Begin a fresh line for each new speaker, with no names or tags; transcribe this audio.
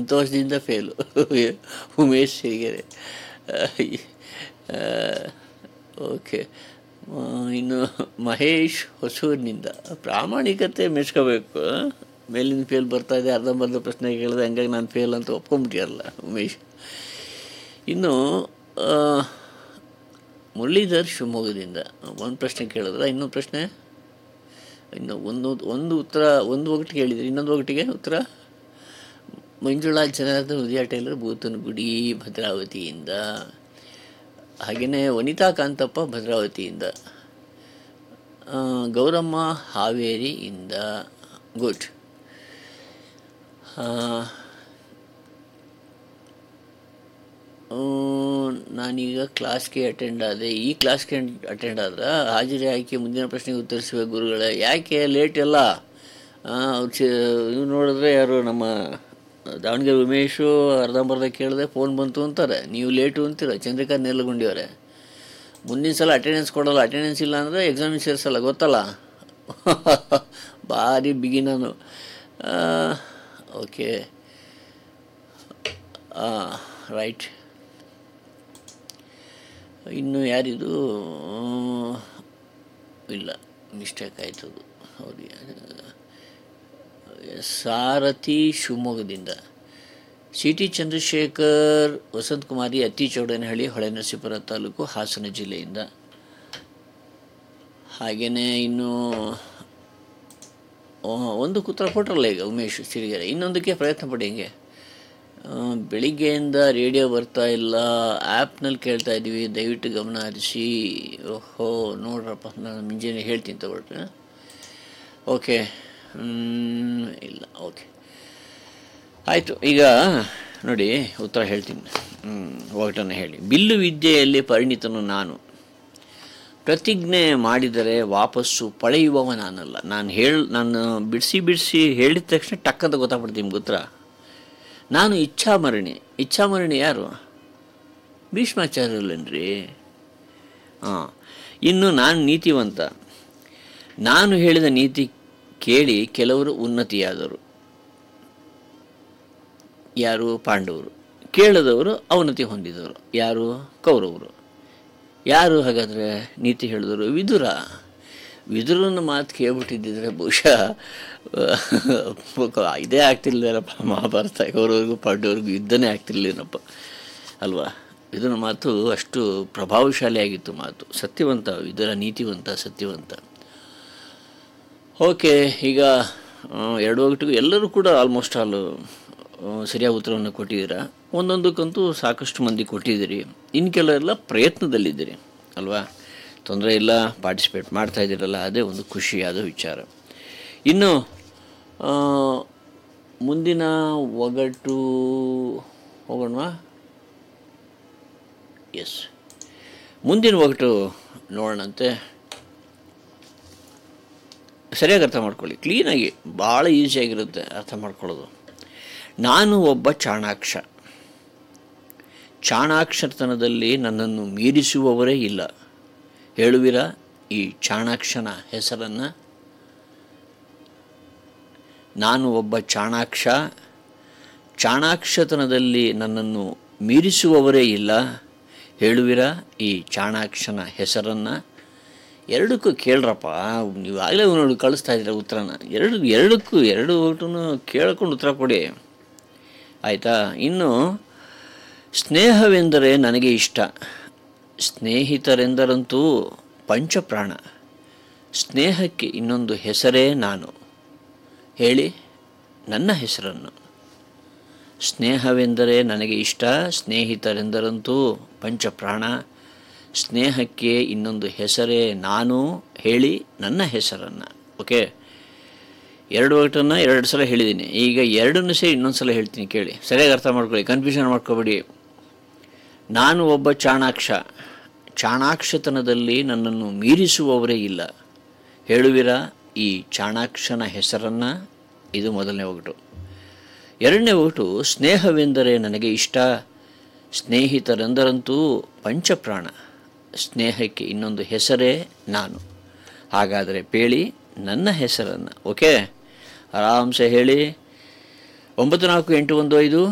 ಸಂತೋಷದಿಂದ fail Umesh Sirigere okay ಇನ್ನು ಮಹೇಶ್ ಹೊಸೂರಿನಿಂದ ಪ್ರಾಮಾಣಿಕತೆ ಮೆಚ್ಕೋಬೇಕು ಆ? ಮೇಲಿನ ಫೇಲ್ ಬರ್ತಾ ಇದೆ ಅರ್ಧಂಬರ್ಧ ಪ್ರಶ್ನೆ ಕೇಳಿದೆ ಹಂಗಾಗಿ ನಾನು ಫೇಲ್ ಅಂತ ಒಪ್ಕೊಂಬಿಟ್ಟಿರಲ್ಲ ಉಮೇಶ್ ಇನ್ನು ಆ, ಮುರಳೀಧರ್ ಶಿವಮೊಗ್ಗದಿಂದ ಒಂದು ಪ್ರಶ್ನೆ ಕೇಳಿದ್ರೆ ಇನ್ನೊಂದು ಪ್ರಶ್ನೆ ಇನ್ನು ಒಂದು ಒಂದು ಉತ್ತರ ಒಂದು ಒಗಟಿಗೆ ಹೇಳಿದ್ರಿ ಇನ್ನೊಂದು ಒಗಟಿಗೆ ಉತ್ತರ ಮಂಜುಳಾ ಜನಾರ್ದನ್ ಉದಯ ಟೈಲರ್ ಬೂತನಗುಡಿ ಭದ್ರಾವತಿಯಿಂದ ಹಾಗೆಯೇ ವನಿತಾ ಕಾಂತಪ್ಪ ಭದ್ರಾವತಿಯಿಂದ ಆ, ಗೌರಮ್ಮ ಹಾವೇರಿಯಿಂದ ಗುಡ್ ನಾನೀಗ ಕ್ಲಾಸ್ಗೆ ಅಟೆಂಡ್ ಆದೆ ಈ ಕ್ಲಾಸ್ಗೆ ಅಟೆಂಡ್ ಆದ್ರೆ ಹಾಜರಿ ಆಯ್ಕೆ ಮುಂದಿನ ಪ್ರಶ್ನೆಗೆ ಉತ್ತರಿಸುವ ಗುರುಗಳೇ ಯಾಕೆ ಲೇಟ್ ಎಲ್ಲ ಅವ್ರು ಚ ಇವ್ರು ನೋಡಿದ್ರೆ ಯಾರು ನಮ್ಮ ದಾವಣಗೆರೆ ಉಮೇಶು ಅರ್ಧಂಬರ್ಧ ಕೇಳಿದೆ ಫೋನ್ ಬಂತು ಅಂತಾರೆ ನೀವು ಲೇಟು ಅಂತೀರ ಚಂದ್ರಿಕಾ ನೆಲಗುಂಡಿಯವರೇ ಮುಂದಿನ ಸಲ ಅಟೆಂಡೆನ್ಸ್ ಕೊಡೋಲ್ಲ ಅಟೆಂಡೆನ್ಸ್ ಇಲ್ಲ ಅಂದರೆ ಎಕ್ಸಾಮಿಗೆ ಸೇರಿಸಲ್ಲ ಗೊತ್ತಲ್ಲ ಭಾರಿ ಬಿಗಿನನು ಓಕೆ ರೈಟ್ ಇನ್ನು ಯಾರಿದು ಇಲ್ಲ ಮಿಸ್ಟೇಕ್ ಆಯ್ತದು ಹೌದು ಸಾರಥಿ ಶಿವಮೊಗ್ಗದಿಂದ ಸಿ ಟಿ ಚಂದ್ರಶೇಖರ್ ವಸಂತ್ ಕುಮಾರಿ ಅತ್ತಿ ಚೌಡನಹಳ್ಳಿ ಹೊಳೆನರಸೀಪುರ ತಾಲೂಕು ಹಾಸನ ಜಿಲ್ಲೆಯಿಂದ ಹಾಗೆಯೇ ಇನ್ನು ಆ, ಒಂದು ಉತ್ತರ ಕೊಟ್ರಲ್ಲ ಈಗ ಉಮೇಶ್ ಸಿರಿಗೆರೆ ಇನ್ನೊಂದಕ್ಕೆ ಪ್ರಯತ್ನ ಪಡಿ ಹಿಂಗೆ ಆ, ಬೆಳಿಗ್ಗೆಯಿಂದ ರೇಡಿಯೋ ಬರ್ತಾ ಇಲ್ಲ ಆ್ಯಪ್ನಲ್ಲಿ ಕೇಳ್ತಾ ಇದ್ದೀವಿ ದಯವಿಟ್ಟು ಗಮನ ಹರಿಸಿ ಓಹೋ ನೋಡ್ರಪ್ಪ ನಾನು ಮುಂಜಾನೆ ಹೇಳ್ತೀನಿ ತಗೊಳ್ರಿ ಓಕೆ ಹ್ಮ್, ಇಲ್ಲ ಓಕೆ ಆಯಿತು ಈಗ ನೋಡಿ ಉತ್ತರ ಹೇಳ್ತೀನಿ ಒಗಟನ್ನು ಹೇಳಿ ಬಿಲ್ಲು ವಿದ್ಯೆಯಲ್ಲಿ ಪರಿಣಿತನು ನಾನು ಪ್ರತಿಜ್ಞೆ ಮಾಡಿದರೆ ವಾಪಸ್ಸು ಪಳೆಯುವವ ನಾನಲ್ಲ ನಾನು ಹೇಳಿ ನಾನು ಬಿಡಿಸಿ ಬಿಡಿಸಿ ಹೇಳಿದ ತಕ್ಷಣ ಟಕ್ ಅಂತ ಗೊತ್ತಾಗ್ಬಿಡ್ತೀನಿ ನಿಮ್ಗೆ ಉತ್ತರ ನಾನು ಇಚ್ಛಾಮರಣಿ ಇಚ್ಛಾಮರಣಿ ಯಾರು ಭೀಷ್ಮಾಚಾರ್ಯಲ್ಲೇನ್ರಿ ಹಾಂ ಇನ್ನು ನಾನು ನೀತಿವಂತ ನಾನು ಹೇಳಿದ ನೀತಿ ಕೇಳಿ ಕೆಲವರು ಉನ್ನತಿಯಾದರು ಯಾರು ಪಾಂಡವರು ಕೇಳದವರು ಅವನತಿ ಹೊಂದಿದವರು ಯಾರು ಕೌರವರು ಯಾರು ಹಾಗಾದರೆ ನೀತಿ ಹೇಳಿದರು ವಿದುರ ವಿದುರನ ಮಾತು ಕೇಳ್ಬಿಟ್ಟಿದ್ದಿದ್ರೆ ಬಹುಶಃ ಆ, ಇದೇ ಆಗ್ತಿರ್ಲಿಲ್ಲಪ್ಪ ಮಹಾಭಾರತ ಕೌರವ್ರಿಗೂ ಪಾಂಡವ್ರಿಗೂ ಯುದ್ಧನೇ ಆಗ್ತಿರ್ಲಿಲ್ಲಪ್ಪ ಅಲ್ವಾ ವಿದುರನ ಮಾತು ಅಷ್ಟು ಪ್ರಭಾವಶಾಲಿಯಾಗಿತ್ತು ಮಾತು ಸತ್ಯವಂತ ವಿದುರ ನೀತಿವಂತ ಸತ್ಯವಂತ ಓಕೆ ಈಗ ಆ, ಎರಡು ಒಗಟಿಗೂ ಎಲ್ಲರೂ ಕೂಡ ಆಲ್ಮೋಸ್ಟ್ ಆಲ್ ಸರಿಯಾದ ಉತ್ತರವನ್ನು ಕೊಟ್ಟಿದ್ದೀರಾ ಒಂದೊಂದಕ್ಕಂತೂ ಸಾಕಷ್ಟು ಮಂದಿ ಕೊಟ್ಟಿದ್ದೀರಿ ಇನ್ನು ಕೆಲವೆಲ್ಲ ಪ್ರಯತ್ನದಲ್ಲಿದ್ದೀರಿ ಅಲ್ವಾ ತೊಂದರೆ ಇಲ್ಲ ಪಾರ್ಟಿಸಿಪೇಟ್ ಮಾಡ್ತಾ ಇದ್ದೀರಲ್ಲ ಅದೇ ಒಂದು ಖುಷಿಯಾದ ವಿಚಾರ ಇನ್ನು ಆ, ಮುಂದಿನ ಒಗಟು ಹೋಗೋಣವಾ ಎಸ್ ಮುಂದಿನ ಒಗಟು ನೋಡೋಣಂತೆ ಸರಿಯಾಗಿ ಅರ್ಥ ಮಾಡ್ಕೊಳ್ಳಿ ಕ್ಲೀನಾಗಿ ಭಾಳ ಈಸಿಯಾಗಿರುತ್ತೆ ಅರ್ಥ ಮಾಡ್ಕೊಳ್ಳೋದು ನಾನು ಒಬ್ಬ ಚಾಣಾಕ್ಷ ಚಾಣಾಕ್ಷತನದಲ್ಲಿ ನನ್ನನ್ನು ಮೀರಿಸುವವರೇ ಇಲ್ಲ ಹೇಳುವಿರಾ ಈ ಚಾಣಾಕ್ಷನ ಹೆಸರನ್ನು ನಾನು ಒಬ್ಬ ಚಾಣಾಕ್ಷ ಚಾಣಾಕ್ಷತನದಲ್ಲಿ ನನ್ನನ್ನು ಮೀರಿಸುವವರೇ ಇಲ್ಲ ಹೇಳುವಿರಾ ಈ ಚಾಣಾಕ್ಷನ ಹೆಸರನ್ನು ಎರಡಕ್ಕೂ ಕೇಳ್ರಪ್ಪ ನೀವು ಆಗಲೇ ನೋಡಿ ಕಳಿಸ್ತಾ ಇದ್ದೀರ ಉತ್ತರನ ಎರಡು ಎರಡಕ್ಕೂ ಎರಡು ಒಟ್ಟನ್ನು ಕೇಳ್ಕೊಂಡು ಉತ್ತರ ಕೊಡಿ ಆಯಿತಾ ಇನ್ನು ಸ್ನೇಹವೆಂದರೆ ನನಗೆ ಇಷ್ಟ ಸ್ನೇಹಿತರೆಂದರಂತೂ ಪಂಚಪ್ರಾಣ ಸ್ನೇಹಕ್ಕೆ ಇನ್ನೊಂದು ಹೆಸರೇ ನಾನು ಹೇಳಿ ನನ್ನ ಹೆಸರನ್ನು ಸ್ನೇಹವೆಂದರೆ ನನಗೆ ಇಷ್ಟ ಸ್ನೇಹಿತರೆಂದರಂತೂ ಪಂಚಪ್ರಾಣ ಸ್ನೇಹಕ್ಕೆ ಇನ್ನೊಂದು ಹೆಸರೇ ನಾನು ಹೇಳಿ ನನ್ನ ಹೆಸರನ್ನು ಓಕೆ ಎರಡು ಒಗಟನ್ನು ಎರಡು ಸಲ ಹೇಳಿದ್ದೀನಿ ಈಗ ಎರಡನ್ನೂ ಸೇರಿ ಇನ್ನೊಂದು ಸಲ ಹೇಳ್ತೀನಿ ಕೇಳಿ ಸರಿಯಾಗಿ ಅರ್ಥ ಮಾಡ್ಕೊಳ್ಳಿ ಕನ್ಫ್ಯೂಷನ್ ಮಾಡ್ಕೋಬೇಡಿ ನಾನು ಒಬ್ಬ ಚಾಣಾಕ್ಷ ಚಾಣಾಕ್ಷತನದಲ್ಲಿ ನನ್ನನ್ನು ಮೀರಿಸುವವರೇ ಇಲ್ಲ ಹೇಳುವಿರಾ ಈ ಚಾಣಾಕ್ಷನ ಹೆಸರನ್ನು ಇದು ಮೊದಲನೇ ಒಗಟು ಎರಡನೇ ಒಗಟು ಸ್ನೇಹವೆಂದರೆ ನನಗೆ ಇಷ್ಟ ಸ್ನೇಹಿತರೆಂದರಂತೂ ಪಂಚಪ್ರಾಣ ಸ್ನೇಹಕ್ಕೆ ಇನ್ನೊಂದು ಹೆಸರೇ ನಾನು ಹಾಗಾದರೆ ಪೇಳಿ ನನ್ನ ಹೆಸರನ್ನು ಓಕೆ ಆರಾಮ್ಸೆ ಹೇಳಿ ಒಂಬತ್ತು ನಾಲ್ಕು ಎಂಟು ಒಂದು ಐದು